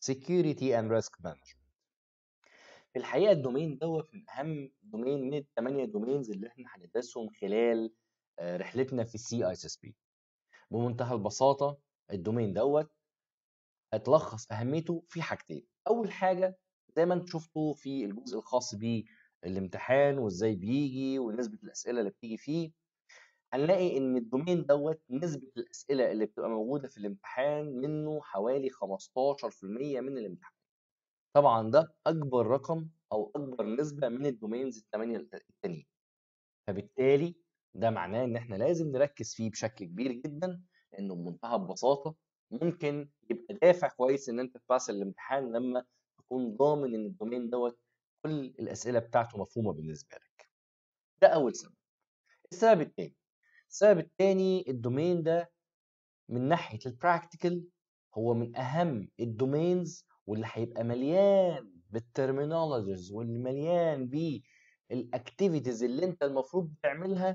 security and risk management في الحقيقة الدومين دوت من أهم دومين من الثمانية دومينز اللي احنا هندرسهم خلال آه، رحلتنا في السي اي اس اس بي بمنتهى البساطة الدومين دوت هتلخص أهميته في حاجتين أول حاجة زي ما انتم شفتوا في الجزء الخاص بالامتحان وازاي بيجي ونسبة الأسئلة اللي بتيجي فيه هنلاقي ان الدومين دوت نسبة الأسئلة اللي بتبقى موجودة في الامتحان منه حوالي 15% من الامتحان طبعا ده أكبر رقم أو أكبر نسبة من الدومينز الثمانية التانيين فبالتالي ده معناه إن إحنا لازم نركز فيه بشكل كبير جدا لأنه بمنتهى البساطة ممكن يبقى دافع كويس إن أنت تباس الامتحان لما تكون ضامن إن الدومين دوت كل الأسئلة بتاعته مفهومة بالنسبة لك. ده أول سبب. السبب التاني السبب التاني الدومين ده من ناحية البراكتيكال هو من أهم الدومينز واللي هيبقى مليان بالترمينولوجيز واللي مليان بالاكتيفيتيز اللي انت المفروض تعملها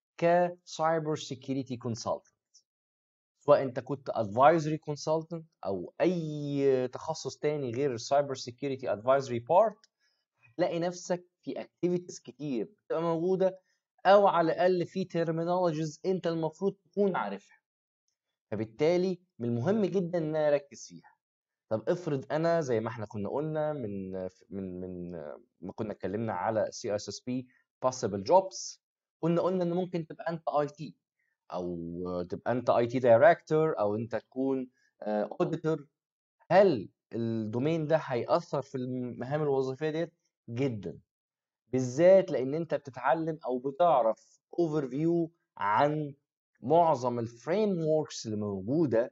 كسايبر سيكيورتي كونسلتنت سواء انت كنت ادفايزري كونسلتنت او اي تخصص تاني غير السايبر سيكيورتي ادفايزري بارت هتلاقي نفسك في اكتيفيتيز كتير بتبقى موجوده او على الاقل في ترمينولوجيز انت المفروض تكون عارفها فبالتالي من المهم جدا ان انا اركز فيها طب افرض انا زي ما احنا كنا قلنا من من من ما كنا اتكلمنا على سي اس اس بي possible jobs كنا قلنا ان ممكن تبقى انت اي تي او تبقى انت اي تي دايركتور او انت تكون اوديتور هل الدومين ده هيأثر في المهام الوظيفيه ديت جدا بالذات لان انت بتتعلم او بتعرف اوفر فيو عن معظم الفريم وركس اللي موجوده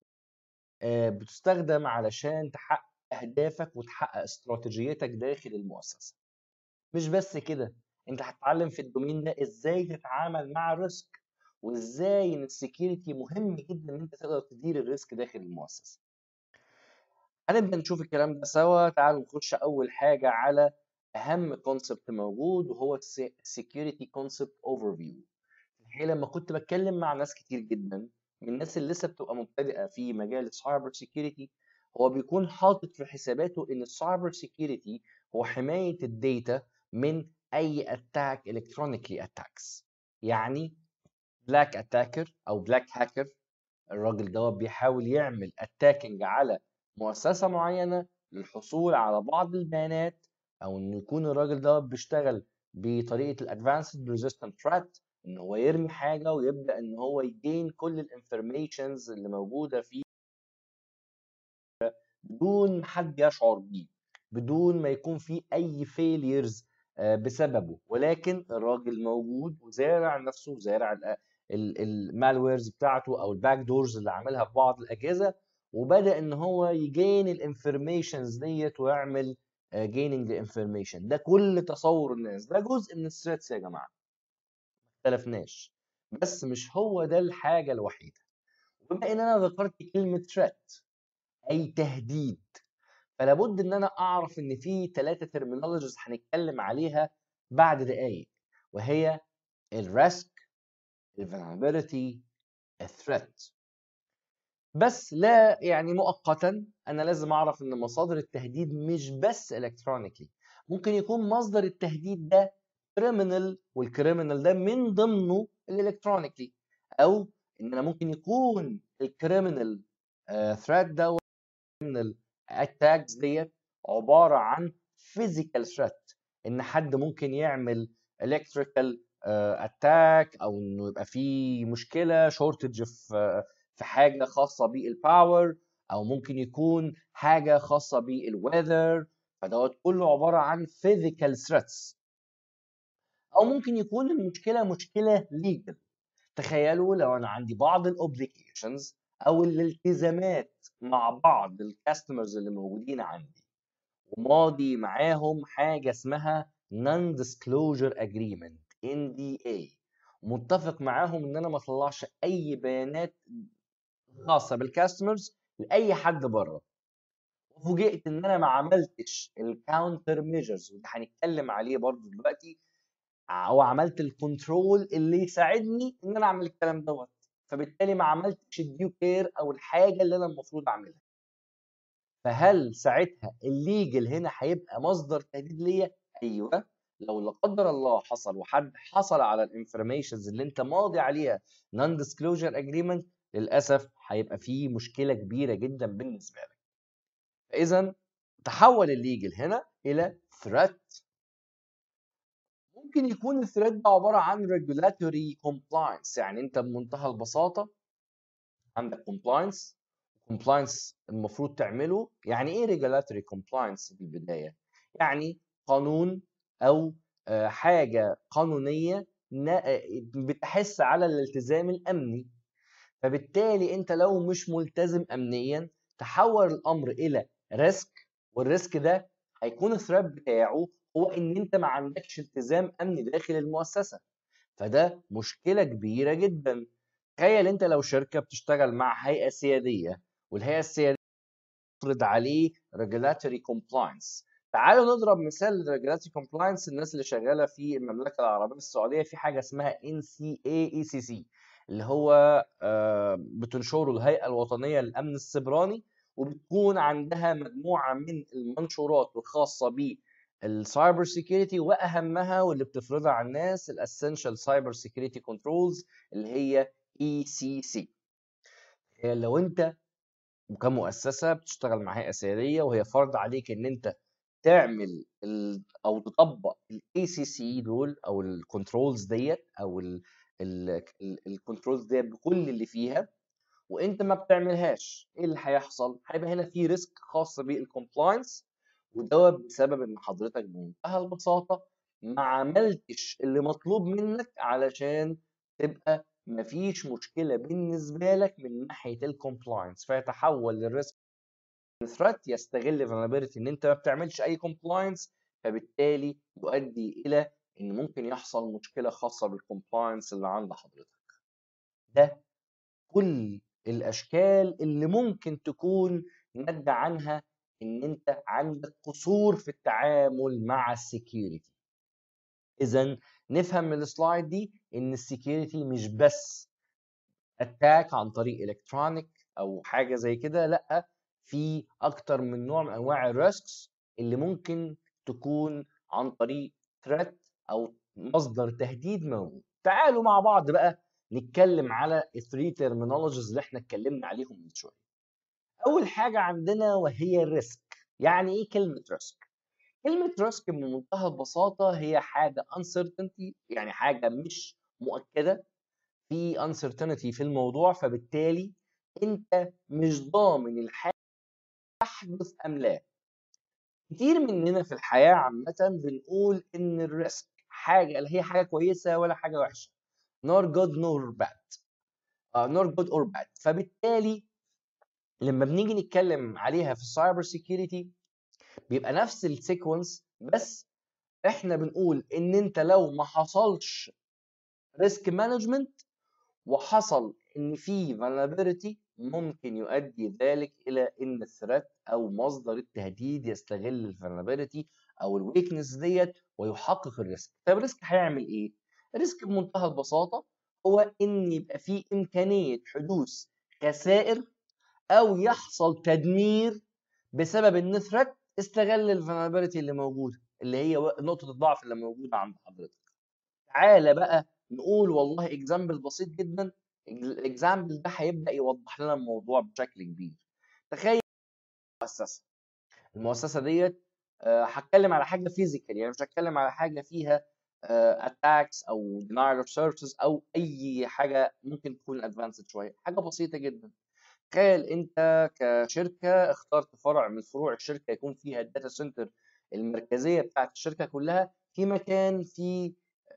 آه، بتستخدم علشان تحقق اهدافك وتحقق استراتيجيتك داخل المؤسسه مش بس كده انت هتتعلم في الدومين ده ازاي تتعامل مع الريسك وازاي ان السكيورتي مهم جدا ان انت تقدر تدير الريسك داخل المؤسسه هنبدا نشوف الكلام ده سوا تعالوا نخش اول حاجه على اهم كونسبت موجود وهو السكيورتي كونسبت اوفر فيو الحقيقه لما كنت بتكلم مع ناس كتير جدا من الناس اللي لسه بتبقى مبتدئه في مجال السايبر سيكيورتي هو بيكون حاطط في حساباته ان السايبر سيكيورتي هو حمايه الداتا من اي اتاك الكترونيكلي اتاكس يعني بلاك اتاكر او بلاك هاكر الراجل دوت بيحاول يعمل اتاكينج على مؤسسه معينه للحصول على بعض البيانات او انه يكون الراجل دوت بيشتغل بطريقه الادفانسد ريزيستنت ثreat ان هو يرمي حاجه ويبدا ان هو يجين كل الانفورميشنز اللي موجوده فيه بدون حد يشعر بيه بدون ما يكون في اي فيليرز بسببه ولكن الراجل موجود وزارع نفسه وزارع المالويرز بتاعته او الباك دورز اللي عاملها في بعض الاجهزه وبدا ان هو يجين الانفورميشنز ديت ويعمل جيننج انفورميشن ده كل تصور الناس ده جزء من الثريتس يا جماعه اختلفناش بس مش هو ده الحاجة الوحيدة وبما ان انا ذكرت كلمة threat اي تهديد فلا بد ان انا اعرف ان في ثلاثة ترمينولوجيز هنتكلم عليها بعد دقايق وهي الريسك الفولنربيلتي الثريت بس لا يعني مؤقتا انا لازم اعرف ان مصادر التهديد مش بس الكترونيكلي ممكن يكون مصدر التهديد ده كريمنال والكريمنال ده من ضمنه الالكترونيكلي او ان انا ممكن يكون الكريمنال ثريت ده الكريمنال اتاكس ديت عباره عن فيزيكال ثريت ان حد ممكن يعمل الكتريكال اتاك او انه يبقى في مشكله شورتج في في حاجه خاصه بالباور او ممكن يكون حاجه خاصه بالويذر فدوت كله عباره عن فيزيكال ثريتس او ممكن يكون المشكله مشكله ليجل تخيلوا لو انا عندي بعض الاوبليكيشنز او الالتزامات مع بعض الكاستمرز اللي موجودين عندي وماضي معاهم حاجه اسمها non disclosure agreement NDA متفق معاهم ان انا ما اطلعش اي بيانات خاصه بالكاستمرز لاي حد بره وفوجئت ان انا ما عملتش الكاونتر ميجرز وده هنتكلم عليه برضو دلوقتي او عملت الكنترول اللي يساعدني ان انا اعمل الكلام دوت فبالتالي ما عملتش الديو كير او الحاجه اللي انا المفروض اعملها فهل ساعتها الليجل هنا هيبقى مصدر تهديد ليا ايوه لو لا قدر الله حصل وحد حصل على الانفورميشنز اللي انت ماضي عليها نون ديسكلوجر اجريمنت للاسف هيبقى في مشكله كبيره جدا بالنسبه لك فاذا تحول الليجل هنا الى ثريت ممكن يكون الثريت ده عباره عن regulatory compliance يعني انت بمنتهى البساطه عندك compliance compliance المفروض تعمله يعني ايه regulatory compliance في البدايه يعني قانون او آه، حاجه قانونيه آه، بتحث على الالتزام الامني فبالتالي انت لو مش ملتزم امنيا تحول الامر الى ريسك والريسك ده هيكون الثريت بتاعه هو ان انت ما عندكش التزام امني داخل المؤسسه فده مشكله كبيره جدا تخيل انت لو شركه بتشتغل مع هيئه سياديه والهيئه السياديه تفرض عليه regulatory compliance تعالوا نضرب مثال regulatory compliance الناس اللي شغاله في المملكه العربيه السعوديه في حاجه اسمها NCAECC اللي هو آه، بتنشره الهيئه الوطنيه للامن السبراني وبتكون عندها مجموعه من المنشورات الخاصه بالسايبر سيكيورتي واهمها واللي بتفرضها على الناس الاسنشال سايبر سيكيورتي كنترولز اللي هي اي سي سي لو انت كمؤسسه بتشتغل مع هيئه سياديه وهي فرض عليك ان انت تعمل او تطبق الاي سي سي دول او الكنترولز ديت او الكنترولز ديت بكل اللي فيها وانت ما بتعملهاش ايه اللي هيحصل هيبقى هنا في ريسك خاص بالكومبلاينس ودوت بسبب ان حضرتك بمنتهى البساطه ما عملتش اللي مطلوب منك علشان تبقى مفيش مشكله بالنسبه لك من ناحيه الكومبلاينس فيتحول للريسك ثريت يستغل vulnerability ان انت ما بتعملش اي كومبلاينس فبالتالي يؤدي الى ان ممكن يحصل مشكله خاصه بالكومبلاينس اللي عند حضرتك ده كل الاشكال اللي ممكن تكون ناتجه عنها ان انت عندك قصور في التعامل مع السكيورتي اذا نفهم من السلايد دي ان السكيورتي مش بس اتاك عن طريق الكترونيك او حاجه زي كده لا في اكتر من نوع من انواع الريسكس اللي ممكن تكون عن طريق ثريت او مصدر تهديد موجود تعالوا مع بعض بقى نتكلم على الثري ترمينولوجيز اللي احنا اتكلمنا عليهم من شويه اول حاجه عندنا وهي الريسك يعني ايه كلمه ريسك كلمه ريسك بمنتهى البساطه هي حاجه uncertainty يعني حاجه مش مؤكده في uncertainty في الموضوع فبالتالي انت مش ضامن الحاجه تحدث ام لا كتير مننا في الحياه عامه بنقول ان الريسك حاجه لا هي حاجه كويسه ولا حاجه وحشه nor good nor bad uh, nor good or bad فبالتالي لما بنيجي نتكلم عليها في السايبر سيكيورتي بيبقى نفس السيكونس بس احنا بنقول ان انت لو ما حصلش ريسك مانجمنت وحصل ان في vulnerability ممكن يؤدي ذلك الى ان الثريت او مصدر التهديد يستغل الفولنربيلتي او الويكنس ديت ويحقق الريسك طيب الريسك هيعمل ايه الريسك بمنتهى البساطه هو ان يبقى في امكانيه حدوث خسائر او يحصل تدمير بسبب ان ثريت استغل الفولنربيلتي اللي موجوده اللي هي نقطه الضعف اللي موجوده عند حضرتك تعالى بقى نقول والله اكزامبل بسيط جدا الاكزامبل ده هيبدا يوضح لنا الموضوع بشكل كبير تخيل مؤسسه المؤسسه ديت آه، هتكلم على حاجه فيزيكال يعني مش هتكلم على حاجه فيها اتاكس آه، او denial اوف سيرفيسز او اي حاجه ممكن تكون ادفانسد شويه حاجه بسيطه جدا تخيل انت كشركه اخترت فرع من فروع الشركه يكون فيها الداتا سنتر المركزيه بتاعت الشركه كلها في مكان في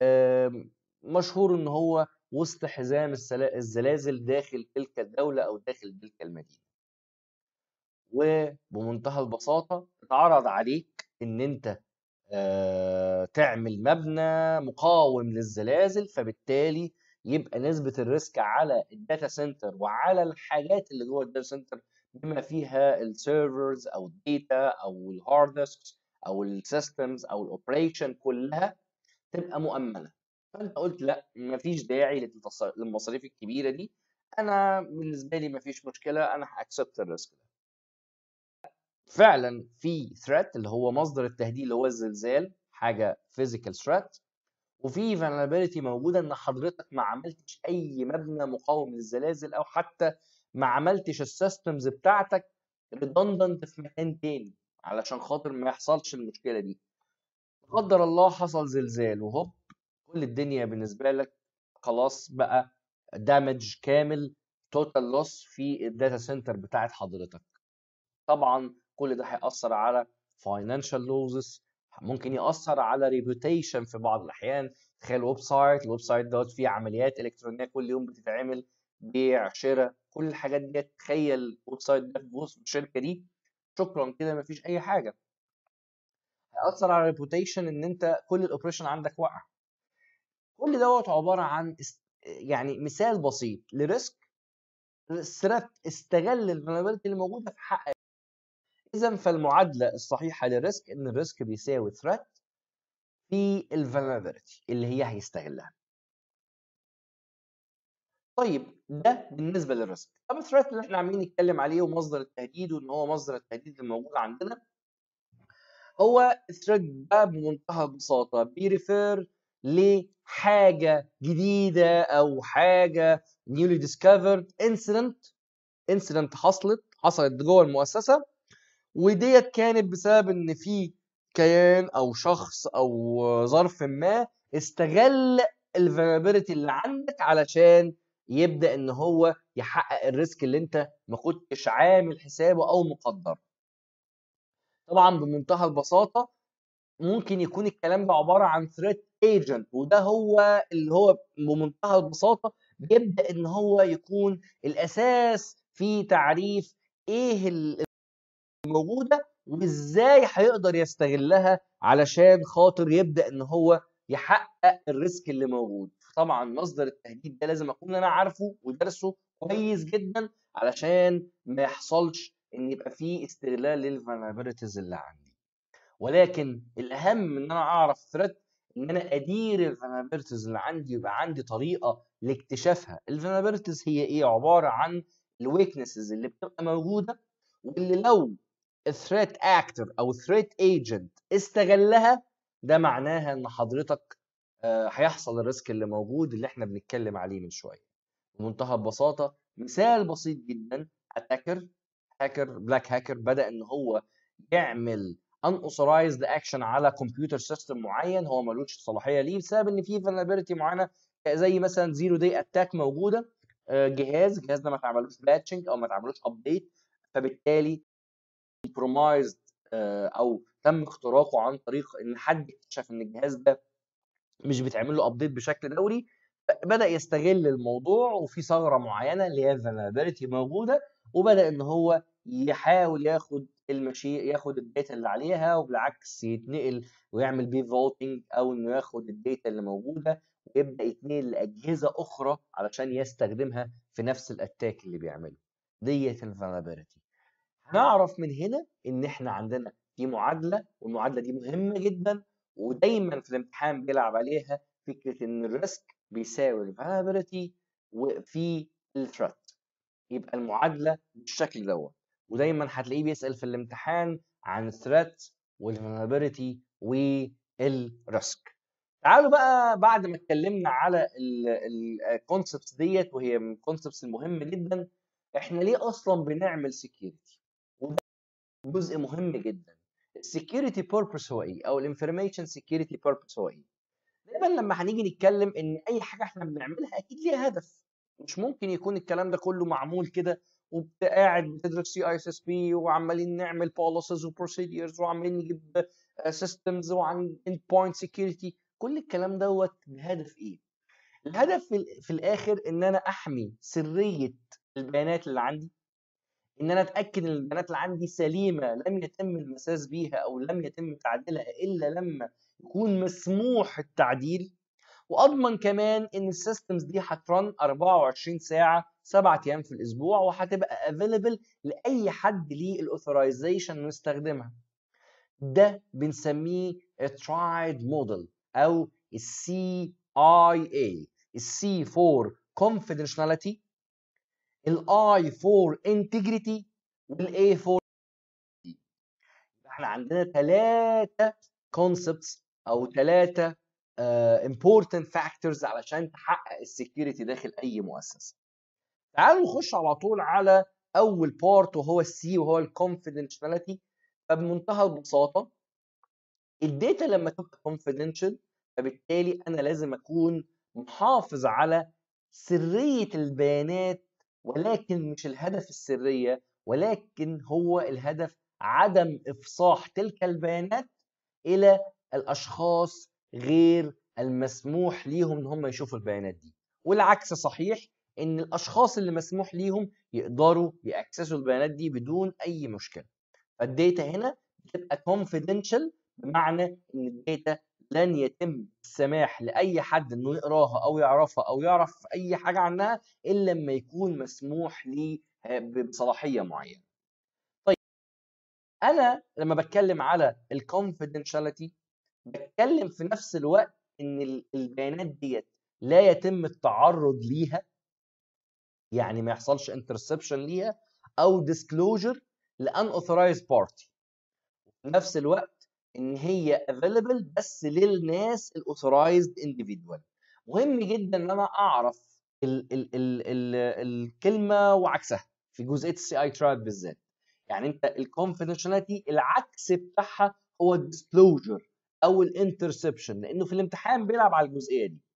مشهور ان هو وسط حزام الزلازل داخل تلك الدوله او داخل تلك المدينه وبمنتهى البساطه اتعرض عليك ان انت آه، تعمل مبنى مقاوم للزلازل فبالتالي يبقى نسبة الريسك على الداتا سنتر وعلى الحاجات اللي جوه الداتا سنتر بما فيها السيرفرز او الداتا او الهارد ديسكس او السيستمز او الاوبريشن كلها تبقى مؤمنه فانت قلت لا مفيش داعي للمصاريف الكبيره دي انا بالنسبه لي مفيش مشكله انا هاكسبت الريسك ده فعلا في ثريت اللي هو مصدر التهديد اللي هو الزلزال حاجه فيزيكال ثريت وفي vulnerability موجوده ان حضرتك ما عملتش اي مبنى مقاوم للزلازل او حتى ما عملتش السيستمز بتاعتك redundant في مكان تاني علشان خاطر ما يحصلش المشكله دي لا قدر الله حصل زلزال وهوب كل الدنيا بالنسبه لك خلاص بقى دامج كامل توتال لوس في الداتا سنتر بتاعت حضرتك طبعا كل ده هيأثر على financial losses ممكن يأثر على ريبوتيشن في بعض الأحيان تخيل ويب سايت الويب سايت دوت فيه عمليات إلكترونية كل يوم بتتعمل بيع شراء كل الحاجات دي تخيل الويب سايت ده في وسط الشركة دي شكرا كده مفيش أي حاجة هيأثر على ريبوتيشن إن أنت كل الأوبريشن عندك وقع كل دوت عبارة عن است... يعني مثال بسيط لريسك ثريت استغل الفولنربيلتي اللي موجوده في حق اذا فالمعادله الصحيحه للريسك ان الريسك بيساوي ثريت في الفولنربيلتي اللي هي هيستغلها طيب ده بالنسبه للريسك طب الثريت اللي احنا عاملين نتكلم عليه ومصدر التهديد وان هو مصدر التهديد الموجود عندنا هو الثريت ده بمنتهى البساطه بيريفير لحاجه جديده او حاجه newly discovered incident incident حصلت حصلت جوه المؤسسه وديت كانت بسبب ان في كيان او شخص او ظرف ما استغل الفيرابيلتي اللي عندك علشان يبدا ان هو يحقق الريسك اللي انت ما كنتش عامل حسابه او مقدر طبعا بمنتهى البساطه ممكن يكون الكلام ده عباره عن ثريت ايجنت وده هو اللي هو بمنتهى البساطه بيبدا ان هو يكون الاساس في تعريف ايه الموجوده وازاي هيقدر يستغلها علشان خاطر يبدا ان هو يحقق الريسك اللي موجود طبعا مصدر التهديد ده لازم اكون انا عارفه ودرسه كويس جدا علشان ما يحصلش ان يبقى فيه استغلال للفولنربيلتيز اللي عندي ولكن الاهم ان انا اعرف ثريت ان انا ادير الفولنربيلتيز اللي عندي يبقى عندي طريقه لاكتشافها الفولنربيلتيز هي ايه عباره عن الويكنسز اللي بتبقى موجوده واللي لو الثريت اكتور او ثريت ايجنت استغلها ده معناها ان حضرتك هيحصل الريسك اللي موجود اللي احنا بنتكلم عليه من شويه بمنتهى البساطه مثال بسيط جدا اتاكر هاكر بلاك هاكر بدا ان هو يعمل unauthorized اكشن على كمبيوتر سيستم معين هو ملوش صلاحيه ليه بسبب ان في vulnerability معينه زي مثلا زيرو داي اتاك موجوده جهاز الجهاز ده ما اتعملوش باتشنج او ما اتعملوش ابديت فبالتالي كومبرومايزد او تم اختراقه عن طريق ان حد اكتشف ان الجهاز ده مش بيتعمل له ابديت بشكل دوري بدا يستغل الموضوع وفي ثغره معينه اللي هي vulnerability موجوده وبدا ان هو يحاول ياخد المشي ياخد الداتا اللي عليها وبالعكس يتنقل ويعمل بيه فولتنج او انه ياخد الداتا اللي موجوده ويبدا يتنقل لاجهزه اخرى علشان يستخدمها في نفس الاتاك اللي بيعمله ديت الفولنربيلتي هنعرف من هنا ان احنا عندنا في معادله والمعادله دي مهمه جدا ودايما في الامتحان بيلعب عليها فكره ان الريسك بيساوي الفولنربيلتي وفي الثريت يبقى المعادله بالشكل دوت ودايما هتلاقيه بيسال في الامتحان عن الثريت والفولنربيلتي والريسك تعالوا بقى بعد ما اتكلمنا على الكونسبتس ديت وهي من الكونسبتس المهمه جدا احنا ليه اصلا بنعمل سكيورتي وده جزء مهم جدا السكيورتي بيربس هو ايه او الانفورميشن سكيورتي بيربس هو ايه دايما لما هنيجي نتكلم ان اي حاجه احنا بنعملها اكيد ليها هدف مش ممكن يكون الكلام ده كله معمول كده وقاعد بتدرس سي اي اس اس بي وعمالين نعمل بوليسز وبروسيديرز وعمالين نجيب سيستمز وعن اند بوينت سكيورتي كل الكلام دوت بهدف ايه؟ الهدف في, في الاخر ان انا احمي سريه البيانات اللي عندي ان انا اتاكد ان البيانات اللي عندي سليمه لم يتم المساس بيها او لم يتم تعديلها الا لما يكون مسموح التعديل واضمن كمان ان السيستمز دي هترن 24 ساعه 7 ايام في الاسبوع وهتبقى افيلبل لاي حد ليه الاوثرايزيشن انه يستخدمها ده بنسميه ترايد موديل او السي اي اي السي فور confidentiality الاي فور integrity والاي فور احنا عندنا ثلاثه كونسبتس او ثلاثه امبورتنت فاكتورز علشان تحقق السكيورتي داخل اي مؤسسه تعالوا نخش على طول على اول بارت وهو السي وهو الكونفيدنشاليتي فبمنتهى البساطه الداتا لما تبقى confidential فبالتالي انا لازم اكون محافظ على سريه البيانات ولكن مش الهدف السريه ولكن هو الهدف عدم افصاح تلك البيانات الى الاشخاص غير المسموح ليهم ان هم يشوفوا البيانات دي والعكس صحيح ان الاشخاص اللي مسموح ليهم يقدروا ياكسسوا البيانات دي بدون اي مشكله فالداتا هنا بتبقى confidential بمعنى ان الداتا لن يتم السماح لاي حد انه يقراها او يعرفها او يعرف اي حاجه عنها الا لما يكون مسموح ليه بصلاحيه معينه. طيب انا لما بتكلم على الكونفيدنشاليتي بتكلم في نفس الوقت ان البيانات ديت لا يتم التعرض ليها يعني ما يحصلش انترسبشن ليها او ديسكلوجر لان اوثرايز بارتي في نفس الوقت ان هي افيلبل بس للناس الاوثرايزد individual مهم جدا ان انا اعرف ال ال ال ال الكلمه وعكسها في جزئيه السي اي تراك بالذات يعني انت الكونفيدنشاليتي العكس بتاعها هو الديسكلوجر او الانترسبشن لانه في الامتحان بيلعب على الجزئيه دي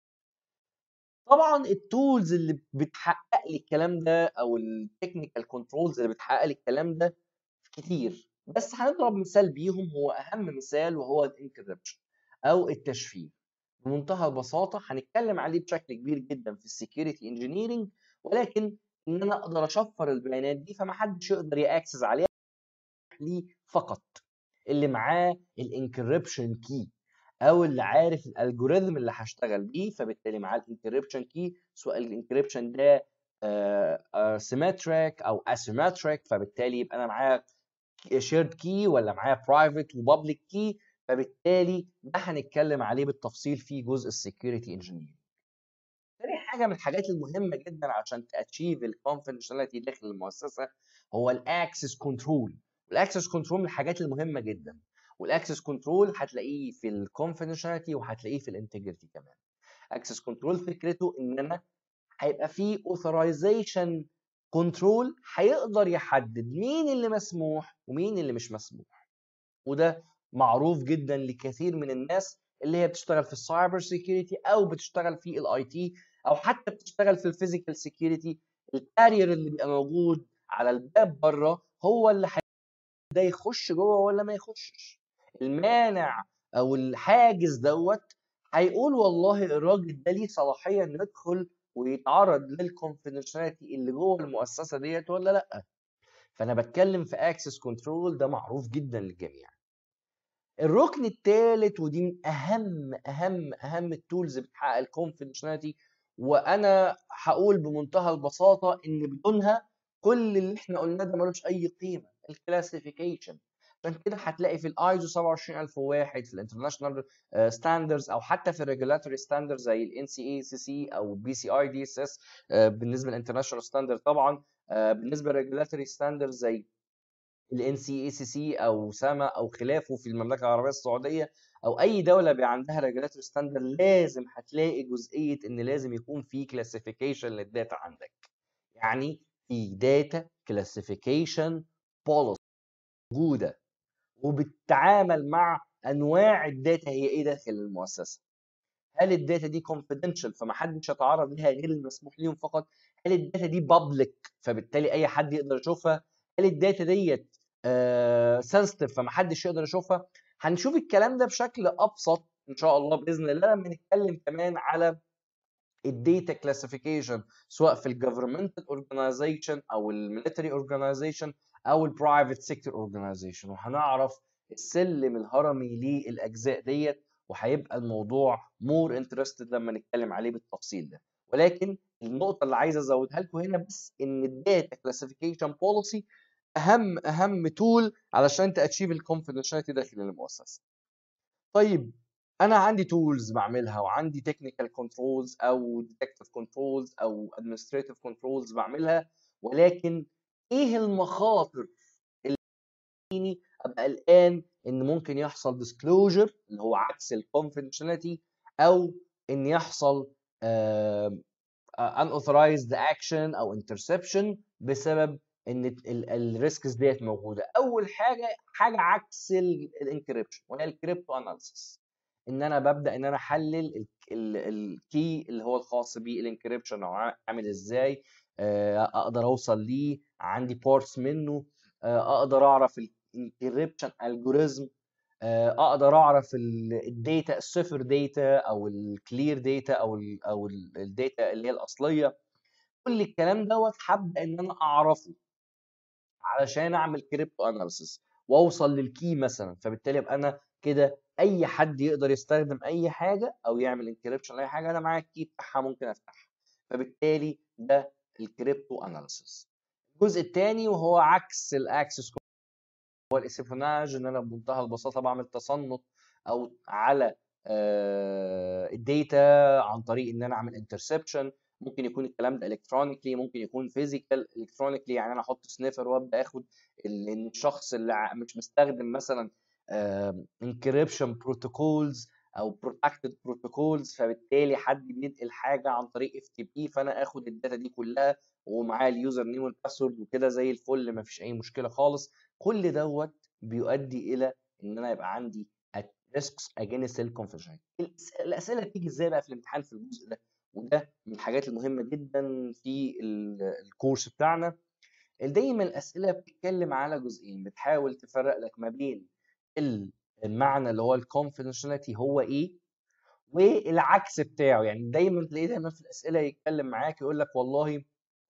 طبعا التولز اللي بتحقق لي الكلام ده او التكنيكال كنترولز اللي بتحقق لي الكلام ده كتير بس هنضرب مثال بيهم هو اهم مثال وهو الانكربشن او التشفير بمنتهى البساطه هنتكلم عليه بشكل كبير جدا في السكيورتي انجينيرنج ولكن ان انا اقدر اشفر البيانات دي فما حدش يقدر ياكسس عليها لي فقط اللي معاه الانكربشن كي او اللي عارف الالجوريزم اللي هشتغل بيه فبالتالي معاه الانكربشن كي سواء الانكربشن ده سيمتريك او اسيمتريك فبالتالي يبقى انا معايا شيرد كي ولا معايا برايفت وبابليك كي فبالتالي ده هنتكلم عليه بالتفصيل في جزء السكيورتي انجينيرنج تاني حاجه من الحاجات المهمه جدا عشان تاتشيف الكونفيدنشاليتي داخل المؤسسه هو الاكسس كنترول والاكسس كنترول من الحاجات المهمه جدا والاكسس كنترول هتلاقيه في الكونفيدنشاليتي وهتلاقيه في الانتجريتي كمان اكسس كنترول فكرته ان انا هيبقى في اوثرايزيشن كنترول هيقدر يحدد مين اللي مسموح ومين اللي مش مسموح وده معروف جدا لكثير من الناس اللي هي بتشتغل في السايبر سيكيورتي او بتشتغل في الاي تي او حتى بتشتغل في الفيزيكال سيكيورتي الكارير اللي بيبقى موجود على الباب بره هو اللي ده يخش جوه ولا ما يخشش المانع او الحاجز دوت هيقول والله الراجل ده ليه صلاحيه انه يدخل ويتعرض للكونفيدنشاليتي اللي جوه المؤسسه ديت ولا لا فانا بتكلم في اكسس كنترول ده معروف جدا للجميع الركن الثالث ودي من اهم اهم اهم التولز بتحقق الكونفيدنشاليتي وانا هقول بمنتهى البساطه ان بدونها كل اللي احنا قلناه ده ملوش اي قيمه الكلاسيفيكيشن عشان كده هتلاقي في الايزو 27001 في الانترناشونال ستاندردز او حتى في الريجولاتوري ستاندرد زي الان سي اي سي سي او بي سي اي دي اس اس بالنسبه للانترناشونال ستاندرد طبعا بالنسبه للريجولاتوري ستاندرد زي الان سي اي سي سي او سما او خلافه في المملكه العربيه السعوديه او اي دوله بي عندها ريجولاتوري ستاندرد لازم هتلاقي جزئيه ان لازم يكون في كلاسيفيكيشن للداتا عندك يعني في داتا كلاسيفيكيشن بوليسي موجوده وبتتعامل مع انواع الداتا هي ايه داخل المؤسسه هل الداتا دي confidential فما حدش يتعرض ليها غير المسموح ليهم فقط هل الداتا دي public فبالتالي اي حد يقدر يشوفها هل الداتا ديت سنسيتيف فما حدش يقدر يشوفها هنشوف الكلام ده بشكل ابسط ان شاء الله باذن الله لما نتكلم كمان على الداتا كلاسيفيكيشن سواء في الجفرمنتال اورجانيزيشن او الميليتري اورجانيزيشن او البرايفت سيكتور اورجانيزيشن وهنعرف السلم الهرمي للاجزاء ديت وهيبقى الموضوع مور انترستد لما نتكلم عليه بالتفصيل ده ولكن النقطه اللي عايز ازودها لكم هنا بس ان الداتا كلاسيفيكيشن بوليسي اهم اهم تول علشان تاتشيف الكونفيدنشاليتي داخل المؤسسه طيب انا عندي تولز بعملها وعندي تكنيكال كنترولز او ديتكتيف كنترولز او ادمنستريتيف كنترولز بعملها ولكن ايه المخاطر اللي ابقى قلقان ان ممكن يحصل ديسكلوجر اللي هو عكس الكونفidentiality او ان يحصل unauthorized action او interception بسبب ان الريسكس ديت موجوده اول حاجه حاجه عكس الانكريبشن وهي الكريبتو اناليسيس ان انا ببدا ان انا احلل الكي اللي هو الخاص بالانكريبشن او عامل ازاي اقدر اوصل ليه عندي بورتس منه اقدر اعرف الانكريبشن الجوريزم اقدر اعرف الداتا الصفر داتا او الكلير داتا او ال او الداتا اللي هي الاصليه كل الكلام دوت هبدا ان انا اعرفه علشان اعمل كريبتو اناليسيس واوصل للكي مثلا فبالتالي ابقى انا كده اي حد يقدر يستخدم اي حاجه او يعمل انكريبشن لاي حاجه انا معايا الكي بتاعها ممكن افتحها فبالتالي ده الكريبتو اناليسيس الجزء الثاني وهو عكس الاكسس هو الاسيفوناج ان انا بمنتهى البساطه بعمل تصنت او على الداتا عن طريق ان انا اعمل انترسبشن ممكن يكون الكلام ده الكترونيكلي ممكن يكون فيزيكال الكترونيكلي يعني انا احط سنيفر وابدا اخد الشخص اللي مش مستخدم مثلا انكريبشن بروتوكولز او بروتكتد بروتوكولز فبالتالي حد بينقل حاجه عن طريق اف تي بي فانا اخد الداتا دي كلها ومعاه اليوزر نيم والباسورد وكده زي الفل ما فيش اي مشكله خالص كل دوت بيؤدي الى ان انا يبقى عندي risks against الconfidentiality الاسئله بتيجي ازاي بقى في الامتحان في الجزء ده وده من الحاجات المهمه جدا في الكورس بتاعنا دايما الاسئله بتتكلم على جزئين بتحاول تفرق لك ما بين المعنى اللي هو الكونفidentiality هو ايه والعكس بتاعه يعني دايما تلاقيه دايما في الاسئله يتكلم معاك يقول لك والله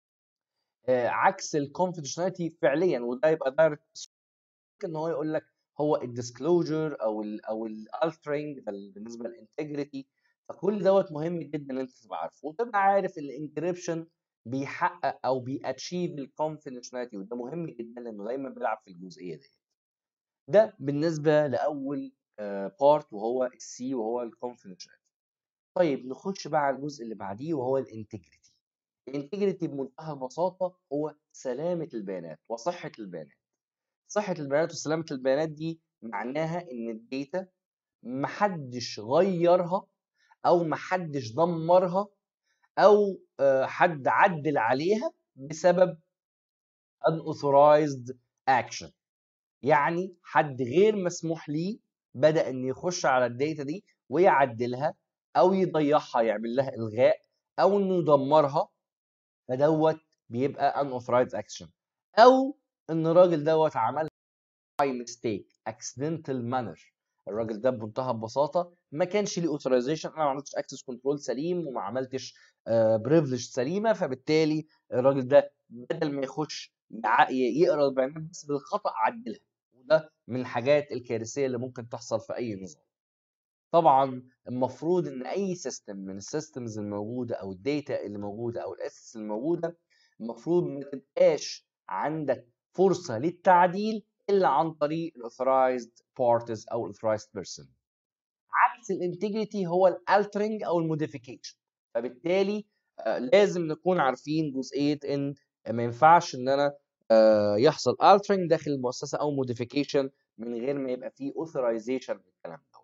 عكس الكونفidentiality فعليا وده يبقى دايركت ممكن ان هو يقول لك هو الديسكلوجر او ال او الالترنج بالنسبه للانتجريتي فكل دوت مهم جدا ان انت تبقى عارفه وتبقى عارف الانكريبشن بيحقق او بياتشيف الكونفidentiality وده مهم جدا لانه دايما بيلعب في الجزئيه دي ده بالنسبه لاول بارت وهو السي وهو الكونفidentiality طيب نخش بقى على الجزء اللي بعديه وهو الانتجريتي الانتجريتي بمنتهى البساطه هو سلامه البيانات وصحه البيانات صحه البيانات وسلامه البيانات دي معناها ان الداتا محدش غيرها او محدش دمرها او حد عدل عليها بسبب unauthorized action يعني حد غير مسموح ليه بدا ان يخش على الداتا دي ويعدلها او يضيعها يعمل لها الغاء او انه يدمرها فدوت بيبقى unauthorized action او ان الراجل دوت عمل by mistake accidental manner الراجل ده بمنتهى البساطه ما كانش ليه اوثرايزيشن انا ما عملتش اكسس كنترول سليم وما عملتش بريفليج سليمه فبالتالي الراجل ده بدل ما يخش يقرا البيانات بس بالخطا عدلها وده من الحاجات الكارثيه اللي ممكن تحصل في اي نظام طبعا المفروض ان اي سيستم من السيستمز الموجوده او الداتا اللي موجوده او الاسس الموجوده المفروض ما تبقاش عندك فرصه للتعديل الا عن طريق الاوثرايزد بارتيز او الاوثرايزد بيرسون عكس الانتجريتي هو الالترنج او الموديفيكيشن فبالتالي آه لازم نكون عارفين جزئيه ان ما ينفعش ان انا آه يحصل altering داخل المؤسسه او موديفيكيشن من غير ما يبقى فيه اوثرايزيشن للكلام ده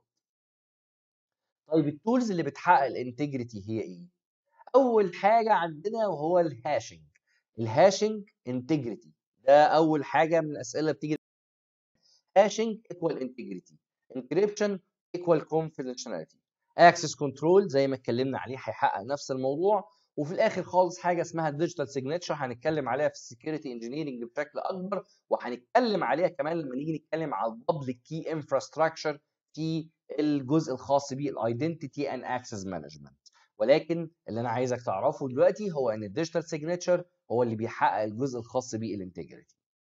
طيب التولز اللي بتحقق الانتجريتي هي ايه اول حاجه عندنا وهو الهاشنج الهاشنج انتجريتي ده اول حاجه من الاسئله اللي بتيجي هاشنج ايكوال انتجريتي انكريبشن ايكوال confidentiality اكسس كنترول زي ما اتكلمنا عليه هيحقق نفس الموضوع وفي الاخر خالص حاجه اسمها الديجيتال سيجنتشر هنتكلم عليها في السكيورتي انجينيرنج بشكل اكبر وهنتكلم عليها كمان لما نيجي نتكلم على البابليك كي انفراستراكشر في الجزء الخاص بالايدنتيتي اند اكسس مانجمنت ولكن اللي انا عايزك تعرفه دلوقتي هو ان الديجيتال سيجنتشر هو اللي بيحقق الجزء الخاص بالانتجريتي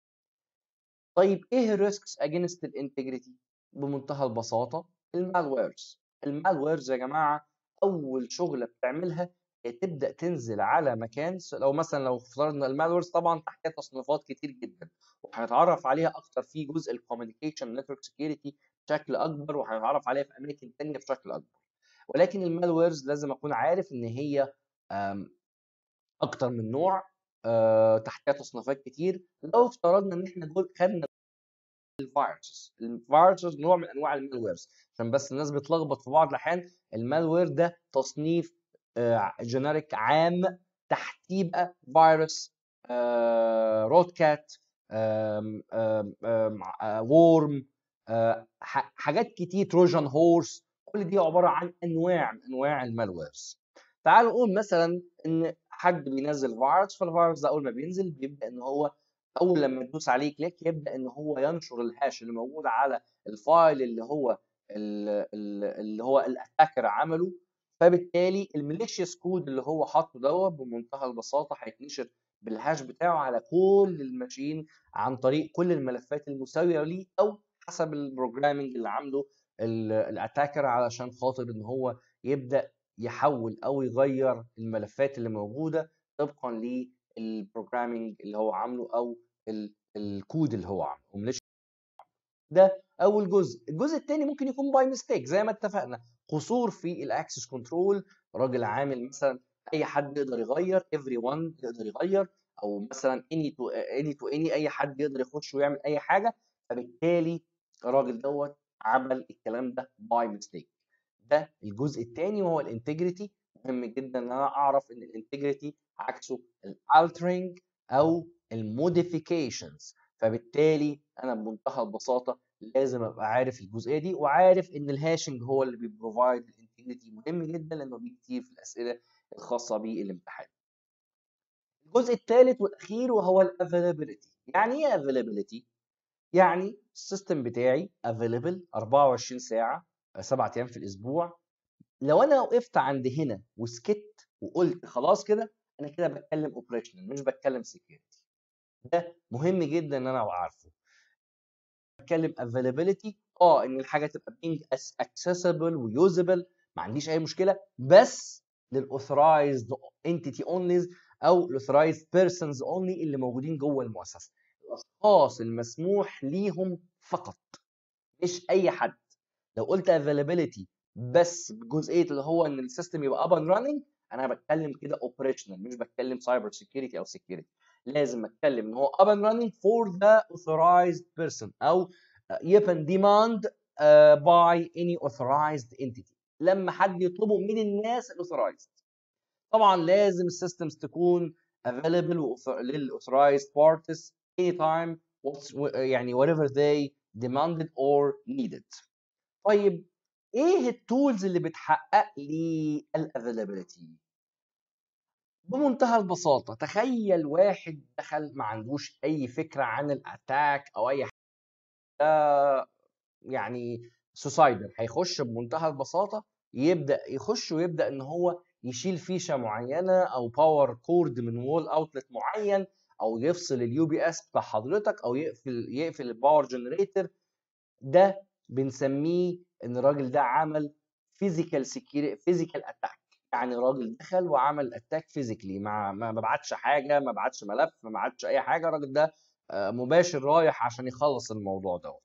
طيب ايه الريسكس اجينست الانتجريتي بمنتهى البساطه المالويرز المالويرز يا جماعه اول شغله بتعملها تبدا تنزل على مكان لو مثلا لو افترضنا المالويرز طبعا تحتها تصنيفات كتير جدا وهنتعرف عليها اكتر في جزء الكوميونيكيشن نتورك سكيورتي بشكل اكبر وهنتعرف عليها في اماكن ثانيه بشكل اكبر ولكن المالويرز لازم اكون عارف ان هي اكتر من نوع تحتها تصنيفات كتير لو افترضنا ان احنا خدنا الفيروسز الفيروسز نوع من انواع المالويرز عشان بس الناس بتلخبط في بعض الاحيان المالوير ده تصنيف جينيريك عام تحتيه بقى فيروس روت كات وورم حاجات كتير تروجان هورس كل دي عباره عن انواع من انواع المالويرز تعالوا نقول مثلا ان حد بينزل فيروس فالفيروس ده اول ما بينزل بيبدا ان هو اول لما تدوس عليه كليك يبدا ان هو ينشر الهاش اللي موجود على الفايل اللي هو اللي هو الاتاكر عمله فبالتالي الميليشيس كود اللي هو حاطه دوت بمنتهى البساطه هيتنشر بالهاش بتاعه على كل الماشين عن طريق كل الملفات المساويه ليه او حسب البروجرامنج اللي عامله الاتاكر علشان خاطر ان هو يبدا يحول او يغير الملفات اللي موجوده طبقا للبروجرامنج اللي هو عامله او الكود اللي هو عامله ده اول جزء الجزء الثاني ممكن يكون باي ميستيك زي ما اتفقنا قصور في الاكسس كنترول راجل عامل مثلا اي حد يقدر يغير every one يقدر يغير او مثلا any to any to any اي حد يقدر يخش ويعمل اي حاجه فبالتالي الراجل دوت عمل الكلام ده باي ميستيك ده الجزء الثاني وهو الانتجريتي مهم جدا ان انا اعرف ان الانتجريتي عكسه الالترنج او الموديفيكيشنز فبالتالي انا بمنتهى البساطه لازم ابقى عارف الجزئيه دي وعارف ان الهاشنج هو اللي بيبروفايد الانتجريتي مهم جدا لانه بيجي كتير في الاسئله الخاصه بالامتحان. الجزء الثالث والاخير وهو الافيلابيلتي. يعني ايه افيلابيلتي؟ يعني السيستم بتاعي افيلبل 24 ساعه 7 ايام في الاسبوع لو انا وقفت عند هنا وسكت وقلت خلاص كده انا كده بتكلم اوبريشنال مش بتكلم سكيورتي ده مهم جدا ان انا ابقى عارفه بتكلم availability اه ان الحاجه تبقى being accessible ويوزبل ما عنديش اي مشكله بس للاوثرايزد entity only او الاوثرايزد persons only اللي موجودين جوه المؤسسه الاشخاص المسموح ليهم فقط مش اي حد لو قلت availability بس بجزئيه اللي هو ان السيستم يبقى up and running انا بتكلم كده اوبريشنال مش بتكلم سايبر سيكيورتي او سيكيورتي لازم اتكلم ان هو up and running for the authorized person او يبقى demand uh, by any authorized entity لما حد يطلبه من الناس الاوثرايزد طبعا لازم السيستمز تكون available للاوثرايزد parties anytime يعني whatever they demanded or needed طيب ايه التولز اللي بتحقق لي الافيلابيلتي بمنتهى البساطة تخيل واحد دخل ما عندوش أي فكرة عن الأتاك أو أي حاجة ده يعني سوسايدر هيخش بمنتهى البساطة يبدأ يخش ويبدأ إن هو يشيل فيشة معينة أو باور كورد من وول أوتلت معين أو يفصل اليو بي اس بتاع حضرتك أو يقفل يقفل الباور جنريتور ده بنسميه إن الراجل ده عمل فيزيكال سكيورتي فيزيكال اتاك يعني راجل دخل وعمل اتاك فيزيكلي ما ما بعتش حاجه ما بعتش ملف ما بعتش اي حاجه الراجل ده مباشر رايح عشان يخلص الموضوع دوت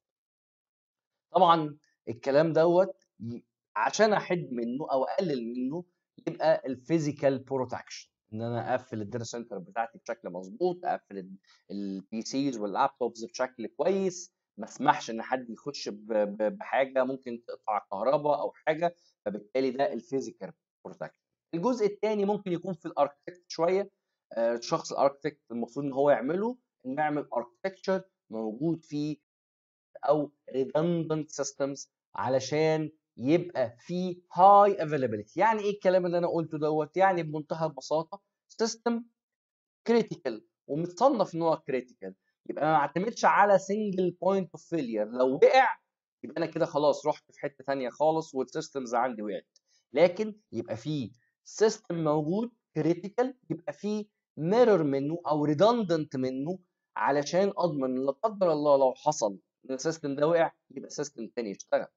طبعا الكلام دوت عشان احد منه او اقلل منه يبقى الفيزيكال بروتكشن ان انا اقفل الداتا سنتر بتاعتي بشكل مظبوط اقفل البي سيز واللابتوبز بشكل كويس ما اسمحش ان حد يخش بحاجه ممكن تقطع الكهرباء او حاجه فبالتالي ده الفيزيكال بروتكشن الجزء الثاني ممكن يكون في الاركتكت شويه الشخص الاركتكت المفروض ان هو يعمله انه يعمل اركتكتشر موجود فيه او redundant systems علشان يبقى في high availability يعني ايه الكلام اللي انا قلته دوت يعني بمنتهى البساطه سيستم كريتيكال ومتصنف ان هو كريتيكال يبقى ما اعتمدش على سنجل بوينت اوف فيلير لو وقع يبقى انا كده خلاص رحت في حته ثانيه خالص والسيستمز عندي وقعت لكن يبقى في سيستم موجود كريتيكال يبقى في ميرور منه او ريدندنت منه علشان اضمن لا قدر الله لو حصل ان السيستم ده وقع يبقى سيستم تاني يشتغل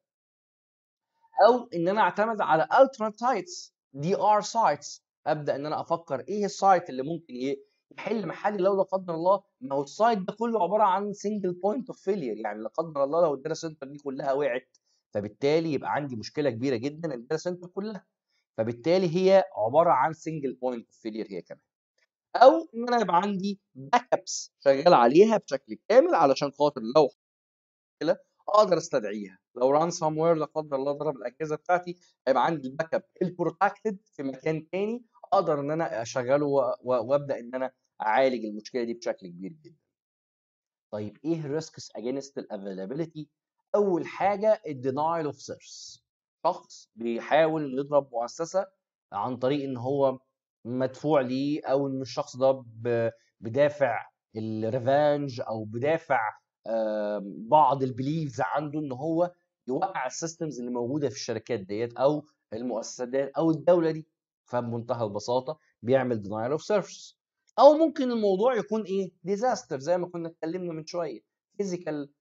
او ان انا اعتمد على alternate sites دي ار سايتس ابدا ان انا افكر ايه السايت اللي ممكن يحل محلي لو لا قدر الله ما هو السايت ده كله عباره عن سنجل بوينت اوف فيلير يعني لا قدر الله لو الداتا سنتر دي كلها وقعت فبالتالي يبقى عندي مشكله كبيره جدا الداتا سنتر كلها فبالتالي هي عباره عن سنجل بوينت اوف فيلير هي كمان او ان انا يبقى عندي باك ابس شغال عليها بشكل كامل علشان خاطر لو مشكله اقدر استدعيها لو رانسوم وير لا قدر الله ضرب الاجهزه بتاعتي هيبقى عندي الباك اب البروتكتد في مكان تاني اقدر ان انا اشغله وابدا ان انا اعالج المشكله دي بشكل كبير جدا طيب ايه الريسكس اجينست الافيلابيلتي اول حاجه الدينايل اوف سيرس شخص بيحاول يضرب مؤسسه عن طريق ان هو مدفوع ليه او ان الشخص ده بدافع الريفانج او بدافع بعض البليفز عنده ان هو يوقع السيستمز اللي موجوده في الشركات ديت او المؤسسات ديت او الدوله دي فبمنتهى البساطه بيعمل دينايل اوف سيرفيس او ممكن الموضوع يكون ايه ديزاستر زي ما كنا اتكلمنا من شويه فيزيكال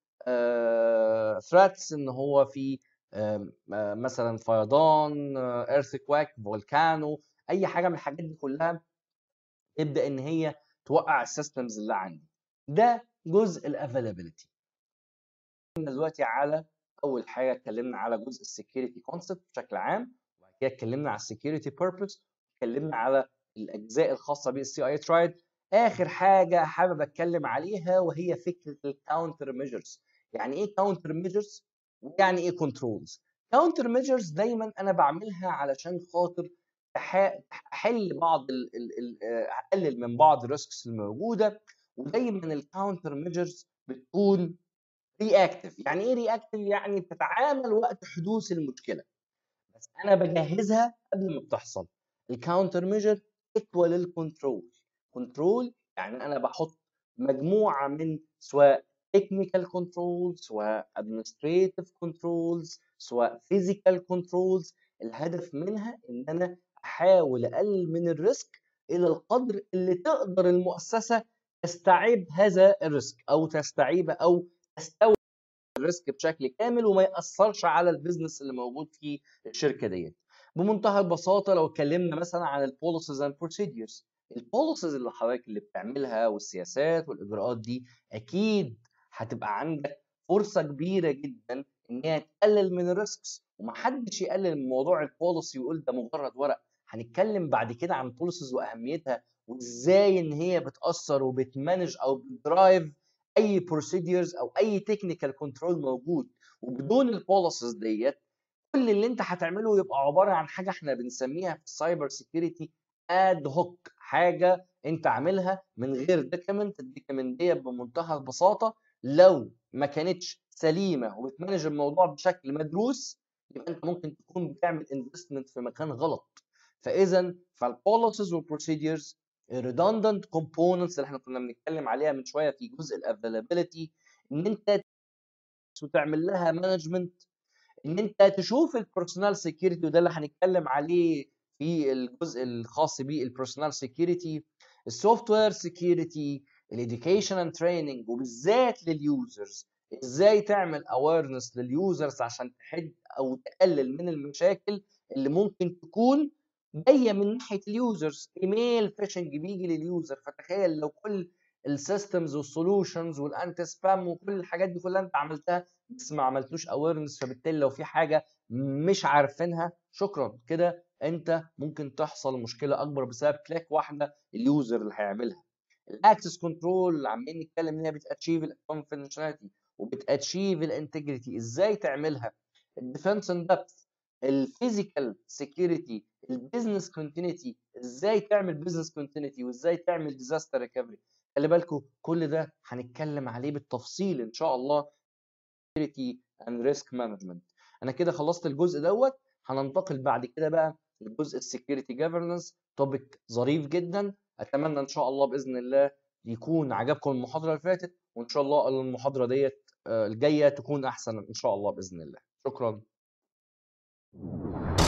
ثريتس ان هو في مثلا فيضان ايرثكواك فولكانو اي حاجه من الحاجات دي كلها تبدا ان هي توقع السيستمز اللي عندي ده جزء الافيلابيلتي دلوقتي على اول حاجه اتكلمنا على جزء السكيورتي كونسبت بشكل عام وبعد كده اتكلمنا على السكيورتي بيربز اتكلمنا على الاجزاء الخاصه بالسي اي ترايد اخر حاجه حابب اتكلم عليها وهي فكره الكاونتر ميجرز يعني ايه كاونتر ميجرز ويعني ايه كنترولز كاونتر ميجرز دايما انا بعملها علشان خاطر احل بعض اقلل من بعض الريسكس الموجوده ودايما الكاونتر ميجرز بتكون رياكتيف يعني ايه رياكتيف يعني بتتعامل وقت حدوث المشكله بس انا بجهزها قبل ما بتحصل الكاونتر ميجر ايكوال الكنترول كنترول يعني انا بحط مجموعه من سواء technical controls سواء administrative controls سواء physical controls الهدف منها ان انا احاول اقلل من الريسك الى القدر اللي تقدر المؤسسه تستوعب هذا الريسك او تستوعب او تستوعب الريسك بشكل كامل وما ياثرش على البيزنس اللي موجود في الشركه ديت بمنتهى البساطه لو اتكلمنا مثلا عن البوليسيز اند بروسيدجرز البوليسيز اللي حضرتك اللي بتعملها والسياسات والاجراءات دي اكيد هتبقى عندك فرصه كبيره جدا ان هي تقلل من الريسكس ومحدش يقلل من موضوع البوليسي ويقول ده مجرد ورق هنتكلم بعد كده عن بوليسيز واهميتها وازاي ان هي بتاثر وبتمانج او بتدرايف اي بروسيدجرز او اي تكنيكال كنترول موجود وبدون البوليسيز ديت كل اللي انت هتعمله يبقى عباره عن حاجه احنا بنسميها في السايبر سيكيورتي اد هوك حاجه انت عاملها من غير دوكيمنت الدوكيمنت ديت بمنتهى البساطه لو ما كانتش سليمه وبتمانج الموضوع بشكل مدروس يبقى انت ممكن تكون بتعمل انفستمنت في مكان غلط فاذا فالبوليسيز والبروسيدجرز الريدندنت كومبوننتس اللي احنا كنا بنتكلم عليها من شويه في جزء الافيلابيلتي ان انت وتعمل لها مانجمنت ان انت تشوف البيرسونال سيكيورتي وده اللي هنتكلم عليه في الجزء الخاص بالبيرسونال سيكيورتي السوفت وير سيكيورتي الاديوكيشن اند تريننج وبالذات لليوزرز ازاي تعمل اويرنس لليوزرز عشان تحد او تقلل من المشاكل اللي ممكن تكون جايه من ناحيه اليوزرز ايميل فيشنج بيجي لليوزر فتخيل لو كل السيستمز والسولوشنز والانتي سبام وكل الحاجات دي كلها انت عملتها بس ما عملتوش اويرنس فبالتالي لو في حاجه مش عارفينها شكرا كده انت ممكن تحصل مشكله اكبر بسبب كليك واحده اليوزر اللي هيعملها الاكسس كنترول اللي عمالين نتكلم ان هي بتاتشيف الكونفدينشاليتي وبتاتشيف الانتجريتي ازاي تعملها الديفنس اند دبث الفيزيكال سكيورتي البيزنس كونتينيتي ازاي تعمل بيزنس كونتينيتي وازاي تعمل ديزاستر ريكفري خلي بالكم كل ده هنتكلم عليه بالتفصيل ان شاء الله security and risk management انا كده خلصت الجزء دوت هننتقل بعد كده بقى لجزء السكيورتي جفرنس توبيك ظريف جدا اتمنى ان شاء الله باذن الله يكون عجبكم المحاضره اللي فاتت وان شاء الله المحاضره ديت الجايه تكون احسن ان شاء الله باذن الله شكرا